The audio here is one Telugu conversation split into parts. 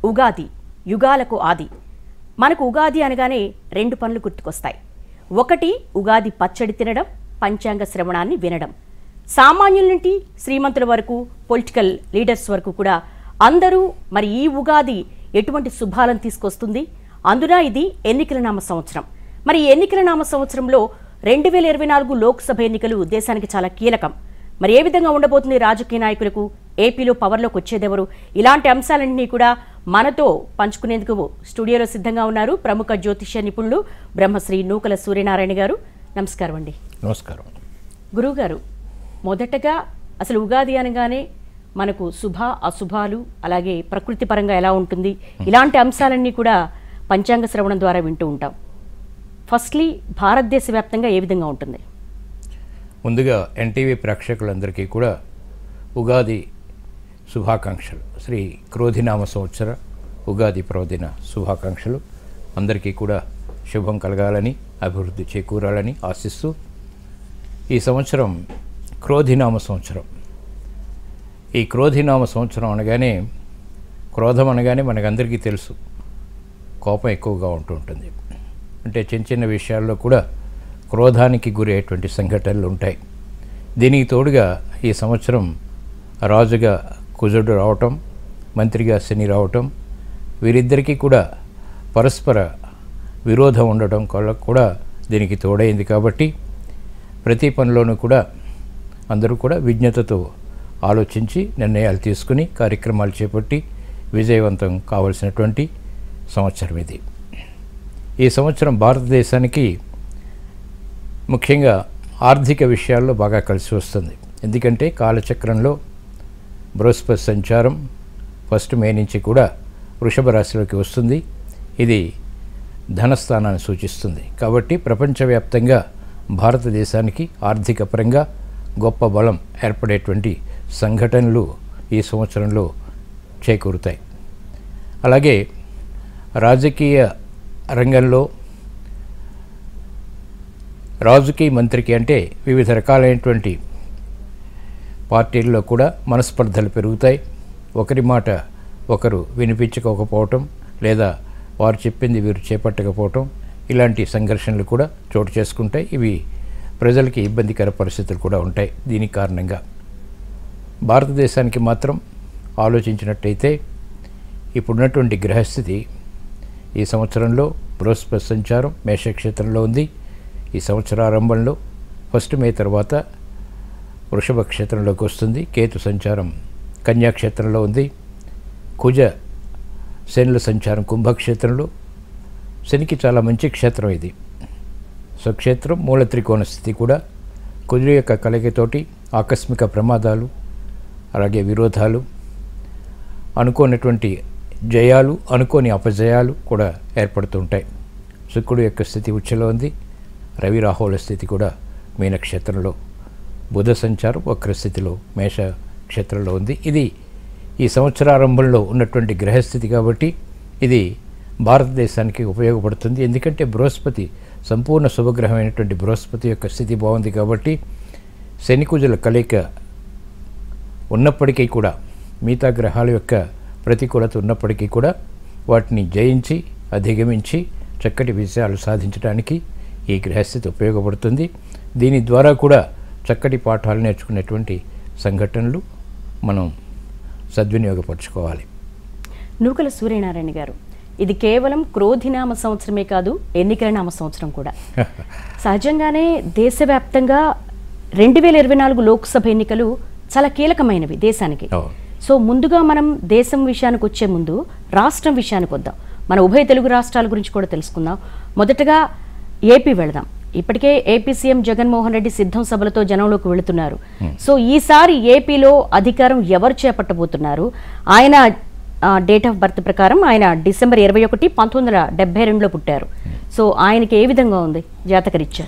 ఉగాది యుగాలకు ఆది మనకు ఉగాది అనగానే రెండు పనులు గుర్తుకొస్తాయి ఒకటి ఉగాది పచ్చడి తినడం పంచాంగ శ్రవణాన్ని వినడం సామాన్యుల నుండి శ్రీమంతుల వరకు పొలిటికల్ లీడర్స్ వరకు కూడా అందరూ మరి ఈ ఉగాది ఎటువంటి శుభాలను తీసుకొస్తుంది అందున ఇది ఎన్నికల నామ సంవత్సరం మరి ఈ ఎన్నికల నామ సంవత్సరంలో రెండు వేల ఇరవై నాలుగు లోక్సభ ఎన్నికలు దేశానికి చాలా కీలకం మరి ఏ విధంగా ఉండబోతుంది రాజకీయ నాయకులకు ఏపీలో పవర్లోకి వచ్చేదెవరు ఇలాంటి అంశాలన్నీ కూడా మనతో పంచుకునేందుకు స్టూడియోలో సిద్ధంగా ఉన్నారు ప్రముఖ జ్యోతిష్య నిపుణులు బ్రహ్మశ్రీ నూకల సూర్యనారాయణ గారు నమస్కారం అండి నమస్కారం గురువుగారు మొదటగా అసలు ఉగాది అనగానే మనకు శుభ అశుభాలు అలాగే ప్రకృతి పరంగా ఎలా ఉంటుంది ఇలాంటి అంశాలన్నీ కూడా పంచాంగ శ్రవణం ద్వారా వింటూ ఉంటాం ఫస్ట్లీ భారతదేశ వ్యాప్తంగా ఏ విధంగా ఉంటుంది ముందుగా ఎన్టీవీ ప్రేక్షకులందరికీ కూడా ఉగాది శుభాకాంక్షలు శ్రీ క్రోధినామ సంవత్సర ఉగాది పర్వదిన శుభాకాంక్షలు అందరికీ కూడా శుభం కలగాలని అభివృద్ధి చేకూరాలని ఆశిస్తూ ఈ సంవత్సరం క్రోధినామ సంవత్సరం ఈ క్రోధినామ సంవత్సరం అనగానే క్రోధం అనగానే మనకందరికీ తెలుసు కోపం ఎక్కువగా ఉంటూ ఉంటుంది అంటే చిన్న చిన్న విషయాల్లో కూడా క్రోధానికి గురయ్యేటువంటి సంఘటనలు ఉంటాయి దీనికి తోడుగా ఈ సంవత్సరం రాజుగా కుజుడు రావటం మంత్రిగా శని రావటం వీరిద్దరికీ కూడా పరస్పర విరోధం ఉండటం వల్ల కూడా దీనికి తోడైంది కాబట్టి ప్రతి పనిలోనూ కూడా అందరూ కూడా విజ్ఞతతో ఆలోచించి నిర్ణయాలు తీసుకుని కార్యక్రమాలు చేపట్టి విజయవంతం కావలసినటువంటి సంవత్సరం ఇది ఈ సంవత్సరం భారతదేశానికి ముఖ్యంగా ఆర్థిక విషయాల్లో బాగా కలిసి వస్తుంది ఎందుకంటే కాలచక్రంలో బృహస్పతి సంచారం ఫస్ట్ మే నుంచి కూడా వృషభ రాశిలోకి వస్తుంది ఇది ధనస్థానాన్ని సూచిస్తుంది కాబట్టి ప్రపంచవ్యాప్తంగా భారతదేశానికి ఆర్థిక పరంగా గొప్ప బలం ఏర్పడేటువంటి సంఘటనలు ఈ సంవత్సరంలో చేకూరుతాయి అలాగే రాజకీయ రంగంలో రాజుకి మంత్రికి అంటే వివిధ రకాలైనటువంటి పార్టీల్లో కూడా మనస్పర్ధలు పెరుగుతాయి ఒకరి మాట ఒకరు వినిపించుకోకపోవటం లేదా వారు చెప్పింది వీరు చేపట్టకపోవటం ఇలాంటి సంఘర్షణలు కూడా చోటు చేసుకుంటాయి ఇవి ప్రజలకి ఇబ్బందికర పరిస్థితులు కూడా ఉంటాయి దీని కారణంగా భారతదేశానికి మాత్రం ఆలోచించినట్టయితే ఇప్పుడున్నటువంటి గ్రహస్థితి ఈ సంవత్సరంలో బృహస్పతి సంచారం మేషక్షేత్రంలో ఉంది ఈ సంవత్సరారంభంలో ఫస్ట్ మే తర్వాత వృషభ క్షేత్రంలోకి వస్తుంది కేతు సంచారం కన్యాక్షేత్రంలో ఉంది కుజ శనుల సంచారం కుంభక్షేత్రంలో శనికి చాలా మంచి క్షేత్రం ఇది స్వక్షేత్రం మూల త్రికోణ స్థితి కూడా కుజుడు యొక్క కలయికతోటి ఆకస్మిక ప్రమాదాలు అలాగే విరోధాలు అనుకోనటువంటి జయాలు అనుకోని అపజయాలు కూడా ఏర్పడుతుంటాయి శుక్రుడు యొక్క స్థితి ఉచ్చలో ఉంది రవి రాహుల స్థితి కూడా మీనక్షేత్రంలో బుధ సంచారం వక్రస్థితిలో మేష క్షేత్రంలో ఉంది ఇది ఈ సంవత్సరారంభంలో ఉన్నటువంటి గ్రహస్థితి కాబట్టి ఇది భారతదేశానికి ఉపయోగపడుతుంది ఎందుకంటే బృహస్పతి సంపూర్ణ శుభగ్రహమైనటువంటి బృహస్పతి యొక్క స్థితి బాగుంది కాబట్టి శనికుజుల కలయిక ఉన్నప్పటికీ కూడా మిగతా గ్రహాల యొక్క ప్రతికూలత ఉన్నప్పటికీ కూడా వాటిని జయించి అధిగమించి చక్కటి విజయాలు సాధించడానికి ఈ గ్రహస్థితి ఉపయోగపడుతుంది దీని ద్వారా కూడా చక్కటి పాఠాలు నేర్చుకునేటువంటి సంఘటనలు మనం సద్వినియోగపరచుకోవాలి నూకల సూర్యనారాయణ గారు ఇది కేవలం క్రోధినామ సంవత్సరమే కాదు ఎన్నికల నామ సంవత్సరం కూడా సహజంగానే దేశవ్యాప్తంగా రెండు వేల ఇరవై నాలుగు లోక్సభ ఎన్నికలు చాలా కీలకమైనవి దేశానికి అవును. సో ముందుగా మనం దేశం విషయానికి వచ్చే ముందు రాష్ట్రం విషయానికి వద్దాం మన ఉభయ తెలుగు రాష్ట్రాల గురించి కూడా తెలుసుకుందాం మొదటగా ఏపీ వెళదాం ఇప్పటికే ఏపీ సీఎం జగన్మోహన్ రెడ్డి సిద్ధం సభలతో జనంలోకి వెళుతున్నారు సో ఈసారి ఏపీలో అధికారం ఎవరు చేపట్టబోతున్నారు ఆయన డేట్ ఆఫ్ బర్త్ ప్రకారం ఆయన డిసెంబర్ ఇరవై ఒకటి పంతొమ్మిది వందల డెబ్బై రెండులో పుట్టారు సో ఆయనకి ఏ విధంగా ఉంది జాతకరీత్యా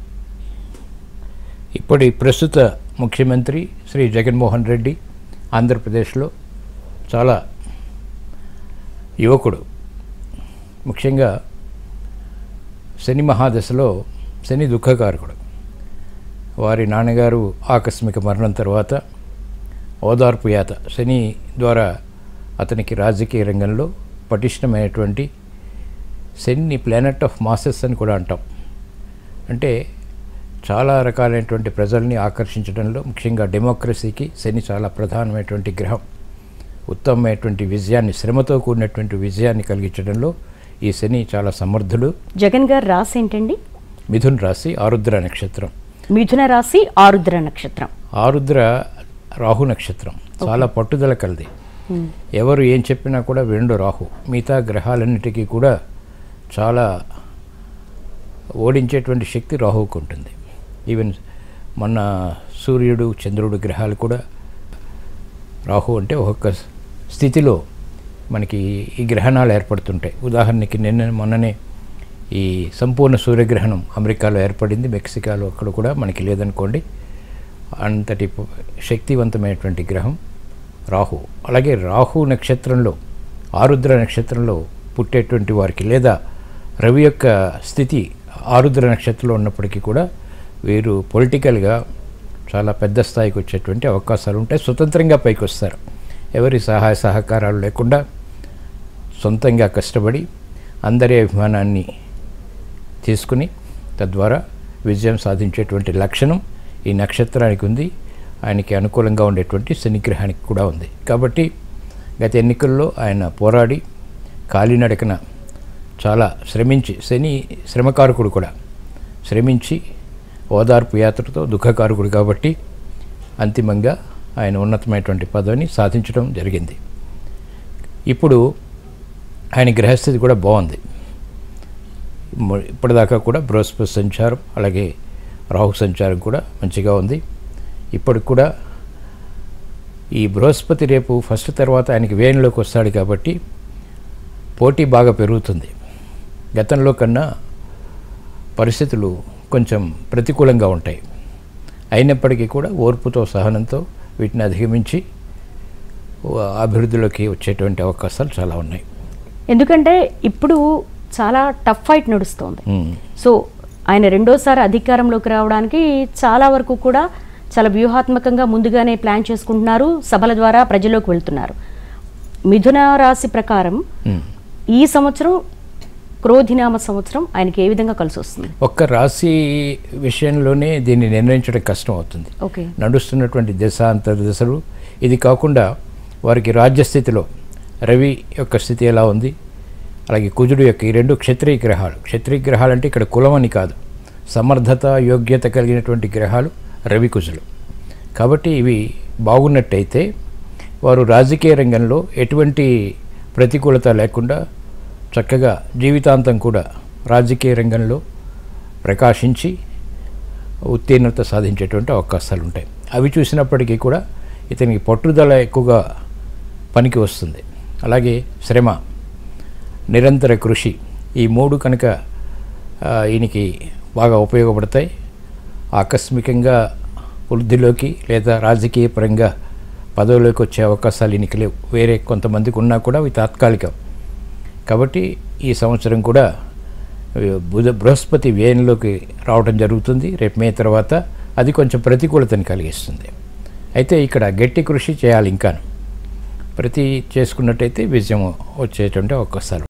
ఇప్పటి ప్రస్తుత ముఖ్యమంత్రి శ్రీ జగన్మోహన్ రెడ్డి ఆంధ్రప్రదేశ్లో చాలా యువకుడు ముఖ్యంగా శని మహాదశలో శని దుఃఖకారకుడు వారి నాన్నగారు ఆకస్మిక మరణం తర్వాత ఓదార్పు యాత శని ద్వారా అతనికి రాజకీయ రంగంలో పటిష్టమైనటువంటి శని ప్లానెట్ ఆఫ్ మాసెస్ అని కూడా అంటాం అంటే చాలా రకాలైనటువంటి ప్రజల్ని ఆకర్షించడంలో ముఖ్యంగా డెమోక్రసీకి శని చాలా ప్రధానమైనటువంటి గ్రహం ఉత్తమమైనటువంటి విజయాన్ని శ్రమతో కూడినటువంటి విజయాన్ని కలిగించడంలో ఈ శని చాలా సమర్థుడు జగన్ గారు రాసి ఏంటండి మిథున్ రాశి ఆరుద్ర నక్షత్రం మిథున రాశి ఆరుద్ర నక్షత్రం ఆరుద్ర రాహు నక్షత్రం చాలా పట్టుదల కలది ఎవరు ఏం చెప్పినా కూడా వినడు రాహు మిగతా గ్రహాలన్నిటికీ కూడా చాలా ఓడించేటువంటి శక్తి రాహువుకు ఉంటుంది ఈవెన్ మొన్న సూర్యుడు చంద్రుడు గ్రహాలు కూడా రాహు అంటే ఒక్కొక్క స్థితిలో మనకి ఈ గ్రహణాలు ఏర్పడుతుంటాయి ఉదాహరణకి నిన్న మొన్ననే ఈ సంపూర్ణ సూర్యగ్రహణం అమెరికాలో ఏర్పడింది మెక్సికోలో అక్కడ కూడా మనకి లేదనుకోండి అంతటి ప- శక్తివంతమైనటువంటి గ్రహం రాహు అలాగే రాహు నక్షత్రంలో ఆరుద్ర నక్షత్రంలో పుట్టేటువంటి వారికి లేదా రవి యొక్క స్థితి ఆరుద్ర నక్షత్రంలో ఉన్నప్పటికీ కూడా వీరు పొలిటికల్గా చాలా పెద్ద స్థాయికి వచ్చేటువంటి అవకాశాలు ఉంటాయి స్వతంత్రంగా పైకి వస్తారు ఎవరి సహాయ సహకారాలు లేకుండా సొంతంగా కష్టపడి అందరి అభిమానాన్ని తీసుకుని తద్వారా విజయం సాధించేటువంటి లక్షణం ఈ నక్షత్రానికి ఉంది ఆయనకి అనుకూలంగా ఉండేటువంటి శనిగ్రహానికి కూడా ఉంది కాబట్టి గత ఎన్నికల్లో ఆయన పోరాడి కాలినడకన చాలా శ్రమించి శని శ్రమకారకుడు కూడా శ్రమించి ఓదార్పు యాత్రతో దుఃఖకారకుడు కాబట్టి అంతిమంగా ఆయన ఉన్నతమైనటువంటి పదవిని సాధించడం జరిగింది ఇప్పుడు ఆయన గ్రహస్థితి కూడా బాగుంది మ- ఇప్పటిదాకా కూడా బృహస్పతి సంచారం అలాగే రాహు సంచారం కూడా మంచిగా ఉంది ఇప్పటికి కూడా ఈ బృహస్పతి రేపు ఫస్ట్ తర్వాత ఆయనకి వేణులోకి వస్తాడు కాబట్టి పోటీ బాగా పెరుగుతుంది గతంలో కన్నా పరిస్థితులు కొంచెం ప్రతికూలంగా ఉంటాయి అయినప్పటికీ కూడా ఓర్పుతో సహనంతో వీటిని అధిగమించి ఓ- అభివృద్ధిలోకి వచ్చేటువంటి అవకాశాలు చాలా ఉన్నాయి ఎందుకంటే ఇప్పుడు చాలా టఫ్ ఫైట్ నడుస్తోంది ఉమ్. సో ఆయన రెండోసారి అధికారంలోకి రావడానికి చాలా వరకు కూడా చాలా వ్యూహాత్మకంగా ముందుగానే ప్లాన్ చేసుకుంటున్నారు సభల ద్వారా ప్రజల్లోకి వెళ్తున్నారు మిథున రాశి ప్రకారం ఉమ్. ఈ సంవత్సరం క్రోధినామ సంవత్సరం ఆయనకి ఏ విధంగా కలిసి వస్తుంది ఒక్క రాశి విషయంలోనే దీన్ని నిర్ణయించడం కష్టం అవుతుంది ఓకే నడుస్తున్నటువంటి దశాంతర దశలు ఇది కాకుండా వారికి రాజ్యస్థితిలో రవి యొక్క స్థితి ఎలా ఉంది అలాగే కుజుడు యొక్క ఈ రెండు క్షత్రియ గ్రహాలు క్షత్రియ గ్రహాలు అంటే ఇక్కడ కులం అని కాదు సమర్థత యోగ్యత కలిగినటువంటి గ్రహాలు రవి కుజులు కాబట్టి ఇవి బాగున్నట్టయితే వారు రాజకీయ రంగంలో ఎటువంటి ప్రతికూలత లేకుండా చక్కగా జీవితాంతం కూడా రాజకీయ రంగంలో ప్రకాశించి ఉత్తీర్ణత సాధించేటువంటి అవకాశాలు ఉంటాయి అవి చూసినప్పటికీ కూడా ఇతనికి పట్టుదల ఎక్కువగా పనికి వస్తుంది అలాగే శ్రమ నిరంతర కృషి ఈ మూడు కనుక ఆ, ఈయనకి బాగా ఉపయోగపడతాయి ఆకస్మికంగా వృద్ధిలోకి లేదా రాజకీయ పరంగా పదవిలోకి వచ్చే అవకాశాలు ఈయనకి లేవు వేరే కొంతమందికి ఉన్నా కూడా అవి తాత్కాలికం కాబట్టి ఈ సంవత్సరం కూడా ఆ, బుధ బృహస్పతి వ్యయంలోకి రావడం జరుగుతుంది రేపు మే తర్వాత అది కొంచెం ప్రతికూలతని కలిగిస్తుంది అయితే ఇక్కడ గట్టి కృషి చేయాలి ఇంకాను ప్రతి చేసుకున్నట్టయితే విజయం వచ్చేటువంటి అవకాశాలు